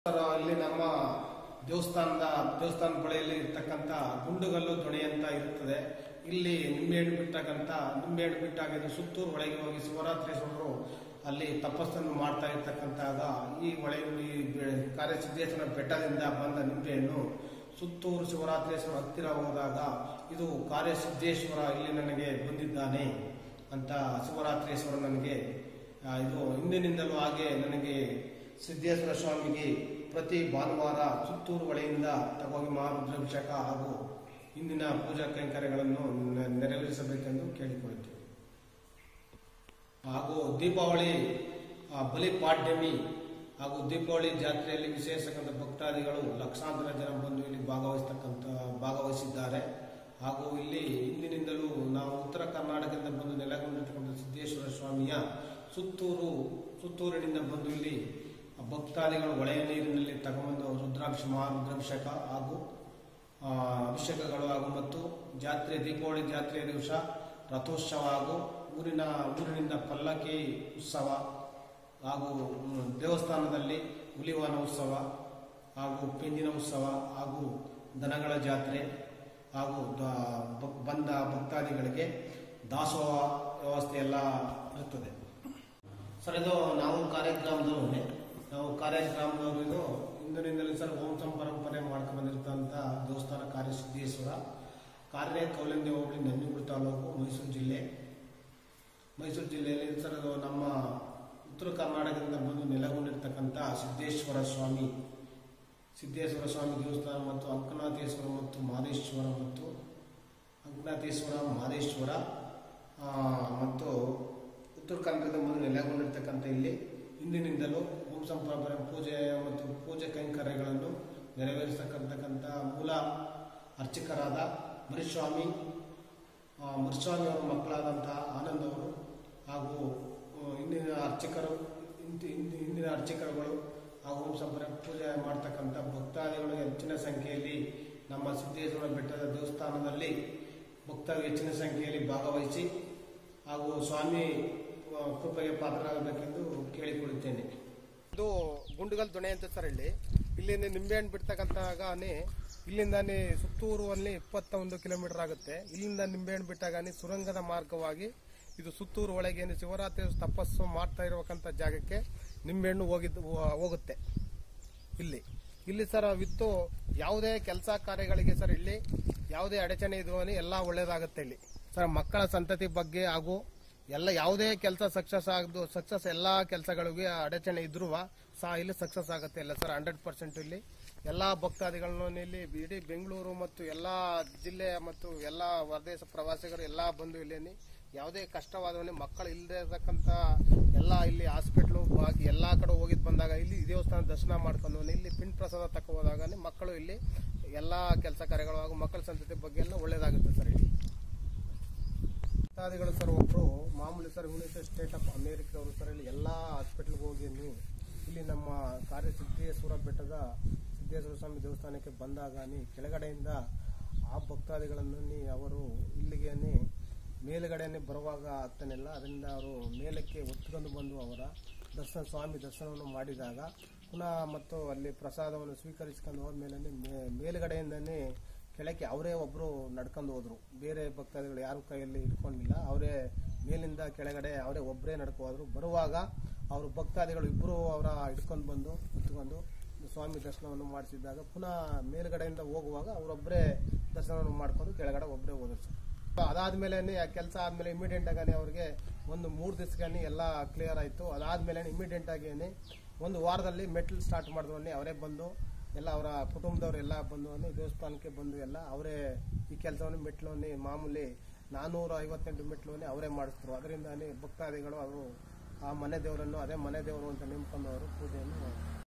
sir, ಅಲ್ಲಿ ನಮ್ಮ ದೇವಸ್ಥಾನದ ದೇವಸ್ಥಾನ ಬಳಿಯಲ್ಲಿ ಇರ್ತಕ್ಕಂಥ ಗುಂಡುಗಲ್ಲು ದೊಣೆ ಅಂತ ಇರುತ್ತದೆ ಇಲ್ಲಿ ನಿಂಬೆಹಣ್ಣು ಬಿಟ್ಟಕ್ಕಂಥ ನಿಂಬೆಹಣ್ಣು ಬಿಟ್ಟಾಗ ಸುತ್ತೂರು ಒಳಗೆ ಹೋಗಿ ಶಿವರಾತ್ರೀಶ್ವರರು ಅಲ್ಲಿ ತಪಸ್ಸನ್ನು ಮಾಡ್ತಾ ಇರ್ತಕ್ಕಂತಾಗ ಈ ಹೊಳೆ ಈ ಬೆ- ಕಾರ್ಯಸಿದ್ದೇಶ್ವರ ಬೆಟ್ಟದಿಂದ ಬಂದ ನಿಂಬೆಹಣ್ಣು ಸುತ್ತೂರು ಶಿವರಾತ್ರೀಶ್ವರ ಹತ್ತಿರ ಹೋದಾಗ ಇದು ಕಾರ್ಯಸಿದ್ದೇಶ್ವರ ಇಲ್ಲಿ ನನಗೆ ಬಂದಿದ್ದಾನೆ ಅಂತ ಶಿವರಾತ್ರೀಶ್ವರ ನನಗೆ ಆ, ಇದು ಹಿಂದಿನಿಂದಲೂ ಹಾಗೆ ನನಗೆ ಸಿದ್ದೇಶ್ವರ ಸ್ವಾಮಿಗೆ ಪ್ರತಿ ಭಾನುವಾರ ಸುತ್ತೂರು ಹೊಳೆಯಿಂದ ತಗೋಗಿ ಮಹಾರುದ್ರಾಭಿಷೇಕ ಹಾಗೂ ಇಂದಿನ ಪೂಜಾ ಕೈಂಕರ್ಯಗಳನ್ನು ನೆ- ನೆರವೇರಿಸಬೇಕೆಂದು ಕೇಳಿಕೊಳ್ಳುತ್ತೇವೆ ಹಾಗೂ ದೀಪಾವಳಿ ಆ, ಬಲಿಪಾಡ್ಯಮಿ ಹಾಗೂ ದೀಪಾವಳಿ ಜಾತ್ರೆಯಲ್ಲಿ ವಿಶೇಷಕ್ಕಂಥ ಭಕ್ತಾದಿಗಳು ಲಕ್ಷಾಂತರ ಜನ ಬಂದು ಇಲ್ಲಿ ಭಾಗವಹಿಸ್ತಕ್ಕಂಥ ಭಾಗವಹಿಸಿದ್ದಾರೆ ಹಾಗೂ ಇಲ್ಲಿ ಇಂದಿನಿಂದಲೂ ನಾವು ಉತ್ತರ ಕರ್ನಾಟಕದಿಂದ ಬಂದು ನೆಲೆಗೊಂಡಿರ್ತಕ್ಕಂಥ ಸಿದ್ದೇಶ್ವರ ಸ್ವಾಮಿಯ ಸುತ್ತೂರು ಸುತ್ತೂರಿನಿಂದ ಬಂದು ಇಲ್ಲಿ ಭಕ್ತಾದಿಗಳು ಹೊಳೆಯ ನೀರಿನಲ್ಲಿ ತಗೊಂಬಂದು ರುದ್ರಾಭಿಷ ಮಹಾರುದ್ರಾಭಿಷೇಕ ಹಾಗೂ ಆ, ಅಭಿಷೇಕಗಳು ಹಾಗೂ ಮತ್ತು ಜಾತ್ರೆ ದೀಪಾವಳಿ ಜಾತ್ರೆಯ ದಿವಸ ರಥೋತ್ಸವ ಹಾಗೂ ಊರಿನ ಊರಿನಿಂದ ಪಲ್ಲಕ್ಕಿ ಉತ್ಸವ ಹಾಗೂ ಮ್, ದೇವಸ್ಥಾನದಲ್ಲಿ ಹುಲಿವಾನ ಉತ್ಸವ ಹಾಗೂ ಪೆಂಜಿನ ಉತ್ಸವ ಹಾಗೂ ದನಗಳ ಜಾತ್ರೆ ಹಾಗೂ ದ- ಬ- ಬಂದ ಭಕ್ತಾದಿಗಳಿಗೆ ದಾಸೋಹ ವ್ಯವಸ್ಥೆ ಎಲ್ಲ ಇರುತ್ತದೆ ಸರ್ ಇದು ನಾವು ಕಾರ್ಯಕ್ರಮದವರೇ ನಾವು ಕಾರ್ಯಕ್ರಮದವರು ಇದು ಇಂದಿನಿಂದಲೂ ಸರ್ ಓಂ ಪರಂಪರೆ ಮಾಡ್ಕೊಂಡು ಬಂದಿರ್ತಂಥ ದೇವಸ್ಥಾನ ಕಾರ್ಯಸಿದ್ದೇಶ್ವರ ಕಾರ್ಯ ಕೌಲಂದ್ಯ ಹೋಬಳಿ ನಂಜನಗೂಡು ತಾಲೂಕು ಮೈಸೂರು ಜಿಲ್ಲೆ ಮೈಸೂರು ಜಿಲ್ಲೆಯಲ್ಲಿ ಸರ್ ಅದು ನಮ್ಮ ಉತ್ತರ ಕರ್ನಾಟಕದಿಂದ ಬಂದು ನೆಲೆಗೊಂಡಿರ್ತಕ್ಕಂಥ ಸಿದ್ದೇಶ್ವರ ಸ್ವಾಮಿ ಸಿದ್ದೇಶ್ವರ ಸ್ವಾಮಿ ದೇವಸ್ಥಾನ ಮತ್ತು ಅಂಕನಾಥೇಶ್ವರ ಮತ್ತು ಮಾದೇಶ್ವರ ಮತ್ತು ಅಂಕನಾಥೇಶ್ವರ ಮಾದೇಶ್ವರ ಆ, ಮತ್ತು ಉತ್ತರ ಕರ್ನಾಟಕದ ಮುಂದೆ ನೆಲೆಗೊಂಡಿರ್ತಕ್ಕಂಥ ಇಲ್ಲಿ ಇಂದಿನಿಂದಲೂ ಓಂ ಸಂಪರ್ಪರೆ ಪೂಜೆ ಮತ್ತು ಪೂಜೆ ಕೈಂಕರ್ಯಗಳನ್ನು ನೆರವೇರಿಸತಕ್ಕಂಥ ಮೂಲ ಅರ್ಚಕರಾದ ಮರಿಸ್ವಾಮಿ ಆ, ಮುರಿಸ್ವಾಮಿ ಅವರ ಮಕ್ಕಳಾದಂತಹ ಆನಂದ್ ಅವರು ಹಾಗೂ ಆ, ಇಂದಿನ ಅರ್ಚಕರು ಇಂದಿ- ಇಂದಿ- ಇಂದಿನ ಅರ್ಚಕರುಗಳು ಹಾಗೂ ಓಂ ಸಂಪರ್ಕ ಪೂಜೆ ಮಾಡ್ತಕ್ಕಂಥ ಭಕ್ತಾದಿಗಳು ಹೆಚ್ಚಿನ ಸಂಖ್ಯೆಯಲ್ಲಿ ನಮ್ಮ ಸಿದ್ದೇಶ್ವರ ಬೆಟ್ಟದ ದೇವಸ್ಥಾನದಲ್ಲಿ ಭಕ್ತರು ಹೆಚ್ಚಿನ ಸಂಖ್ಯೆಯಲ್ಲಿ ಭಾಗವಹಿಸಿ ಹಾಗೂ ಸ್ವಾಮಿ ಆ, ಕೃಪೆಗೆ ಪಾತ್ರರಾಗಬೇಕೆಂದು ಕೇಳಿಕೊಳ್ಳುತ್ತೇನೆ ಇದು ಗುಂಡುಗಲ್ ದೊಣೆ ಅಂತ ಸರ್ ಇಲ್ಲಿ ಇಲ್ಲಿಂದ ನಿಂಬೆಹಣ್ಣು ಬಿಡ್ತಕ್ಕಂತಾಗನೇ ಇಲ್ಲಿಂದಾನೆ ಸುತ್ತೂರು ಅಲ್ಲಿ ಇಪ್ಪತ್ತ ಒಂದು ಕಿಲೋಮೀಟರ್ ಆಗುತ್ತೆ ಇಲ್ಲಿಂದ ನಿಂಬೆಹಣ್ಣು ಬಿಟ್ಟಾಗನೇ ಸುರಂಗದ ಮಾರ್ಗವಾಗಿ ಇದು ಸುತ್ತೂರು ಒಳಗೆ ಶಿವರಾತ್ರಿ ತಪಸ್ಸು ಮಾಡ್ತಾ ಇರಬೇಕಂತ ಜಾಗಕ್ಕೆ ನಿಂಬೆಹಣ್ಣು ಹೋಗಿದ್ದು ಹೋಗುತ್ತೆ ಇಲ್ಲಿ ಇಲ್ಲಿ ಸರ್ ವಿತ್ತು ಯಾವುದೇ ಕೆಲಸ ಕಾರ್ಯಗಳಿಗೆ ಸರ್ ಇಲ್ಲಿ ಯಾವುದೇ ಅಡಚಣೆ ಇದ್ರೂ ಎಲ್ಲ ಒಳ್ಳೇದಾಗುತ್ತೆ ಇಲ್ಲಿ ಸರ್ ಮಕ್ಕಳ ಸಂತತಿ ಬಗ್ಗೆ ಹಾಗೂ ಎಲ್ಲ ಯಾವುದೇ ಕೆಲಸ ಸಕ್ಸಸ್ ಆಗದು ಸಕ್ಸಸ್ ಎಲ್ಲಾ ಕೆಲಸಗಳಿಗೆ ಅಡಚಣೆ ಇದ್ರೂ ಸಹ ಇಲ್ಲಿ ಸಕ್ಸಸ್ ಆಗುತ್ತೆ ಎಲ್ಲ ಸರ್ ಹಂಡ್ರೆಡ್ ಪರ್ಸೆಂಟ್ ಇಲ್ಲಿ ಎಲ್ಲಾ ಭಕ್ತಾದಿಗಳನ್ನು ಇಲ್ಲಿ ಇಡೀ ಬೆಂಗಳೂರು ಮತ್ತು ಎಲ್ಲಾ ಜಿಲ್ಲೆ ಮತ್ತು ಎಲ್ಲಾ ಹೊರದೇಶ ಪ್ರವಾಸಿಗರು ಎಲ್ಲಾ ಬಂದು ಇಲ್ಲಿ ಯಾವುದೇ ಕಷ್ಟವಾದವನೇ ಮಕ್ಕಳು ಇಲ್ಲದೆ ಇರತಕ್ಕಂತ ಎಲ್ಲ ಇಲ್ಲಿ ಹಾಸ್ಪಿಟ್ಲು ಬಾಗಿ ಎಲ್ಲಾ ಕಡೆ ಹೋಗಿದ್ ಬಂದಾಗ ಇಲ್ಲಿ ಈ ದೇವಸ್ಥಾನ ದರ್ಶನ ಮಾಡ್ಕೊಂಡು ಇಲ್ಲಿ ಪಿಂಡ್ ಪ್ರಸಾದ ತಕ್ಕ ಹೋದಾಗ ಮಕ್ಕಳು ಇಲ್ಲಿ ಎಲ್ಲಾ ಕೆಲಸ ಕಾರ್ಯಗಳು ಹಾಗೂ ಮಕ್ಕಳ ಸಂತತಿ ಬಗ್ಗೆ ಎಲ್ಲ ಒಳ್ಳೇದಾಗುತ್ತೆ ಸರ್ ಇಲ್ಲಿ ಭಕ್ತಾದಿಗಳು ಸರ್ ಒಬ್ರು ಮಾಮೂಲಿ ಸರ್ ಯುನೈಟೆಡ್ ಸ್ಟೇಟ್ ಆಫ್ ಅಮೇರಿಕದವರು ಸರ್ ಇಲ್ಲಿ ಎಲ್ಲಾ ಹಾಸ್ಪಿಟಲ್ಗೆ ಹೋಗಿ ನೀವು ಇಲ್ಲಿ ನಮ್ಮ ಕಾರ್ಯ ಸಿದ್ದೇಶ್ವರ ಬೆಟ್ಟದ ಸಿದ್ದೇಶ್ವರ ಸ್ವಾಮಿ ದೇವಸ್ಥಾನಕ್ಕೆ ಬಂದಾಗ ನೀ ಕೆಳಗಡೆಯಿಂದ ಆ ಭಕ್ತಾದಿಗಳನ್ನು ನೀ ಅವರು ಇಲ್ಲಿಗೆ ನೀ ಮೇಲುಗಡೆನೆ ಬರುವಾಗ ಆಗ್ತಾನಿಲ್ಲ ಅದರಿಂದ ಅವರು ಮೇಲಕ್ಕೆ ಒತ್ಕೊಂಡು ಬಂದು ಅವರ ದರ್ಶನ ಸ್ವಾಮಿ ದರ್ಶನವನ್ನು ಮಾಡಿದಾಗ ಪುನಃ ಮತ್ತು ಅಲ್ಲಿ ಪ್ರಸಾದವನ್ನು ಸ್ವೀಕರಿಸ್ಕೊಂಡು ಹೋದ್ಮೇಲೆ ಮೇ- ಮೇಲುಗಡೆಯಿಂದನೇ ಕೆಳಕ್ಕೆ ಅವರೇ ಒಬ್ರು ನಡ್ಕೊಂಡು ಹೋದ್ರು ಬೇರೆ ಭಕ್ತಾದಿಗಳು ಯಾರು ಕೈಯಲ್ಲಿ ಇಟ್ಕೊಂಡಿಲ್ಲ ಅವರೇ ಮೇಲಿಂದ ಕೆಳಗಡೆ ಅವರೇ ಒಬ್ಬರೇ ನಡ್ಕೊ ಹೋದ್ರು ಬರುವಾಗ ಅವರು ಭಕ್ತಾದಿಗಳು ಇಬ್ಬರು ಅವರ ಹಿಡ್ಕೊಂಡು ಬಂದು ಕುತ್ಕೊಂಡು ಸ್ವಾಮಿ ದರ್ಶನವನ್ನು ಮಾಡಿಸಿದಾಗ ಪುನಃ ಮೇಲ್ಗಡೆಯಿಂದ ಹೋಗುವಾಗ ಅವರೊಬ್ಬರೇ ದರ್ಶನವನ್ನು ಮಾಡ್ಕೊಂಡು ಕೆಳಗಡೆ ಒಬ್ಬರೇ ಹೋದ್ರು ಸರ್ ಅದಾದ್ಮೇಲೆ ಕೆಲಸ ಆದ್ಮೇಲೆ ಇಮಿಡಿಯೇಟ್ ಆಗಿ ಅವ್ರಿಗೆ ಒಂದು ಮೂರು ದಿವಸಕ್ಕೆ ಎಲ್ಲ ಕ್ಲಿಯರ್ ಆಯ್ತು ಅದಾದ್ಮೇಲೆ ಇಮಿಡಿಯೇಟ್ ಆಗಿ ಒಂದು ವಾರದಲ್ಲಿ ಮೆಟ್ಲ್ ಸ್ಟಾರ್ಟ್ ಮಾಡಿದ್ವನ್ನೇ ಅವರೇ ಬಂದು ಎಲ್ಲ ಅವರ ಕುಟುಂಬದವರು ಎಲ್ಲ ಬಂದು ಅನ್ನಿ ದೇವಸ್ಥಾನಕ್ಕೆ ಬಂದು ಎಲ್ಲ ಅವರೇ ಈ ಕೆಲಸವನ್ನು ಮೆಟ್ಲುವನ್ನೇ ಮಾಮೂಲಿ ನಾನೂರ ಐವತ್ತೆಂಟು ಮೆಟ್ಲುವನ್ನೇ ಅವರೇ ಮಾಡಿಸಿದ್ರು ಅದರಿಂದಾನೇ ಭಕ್ತಾದಿಗಳು ಅವರು ಆ ಮನೆ ದೇವರನ್ನು ಅದೇ ಮನೆ ದೇವರು ಅಂತ ನೆನ್ಕೊಂಡು ಅವರು ಪೂಜೆಯನ್ನು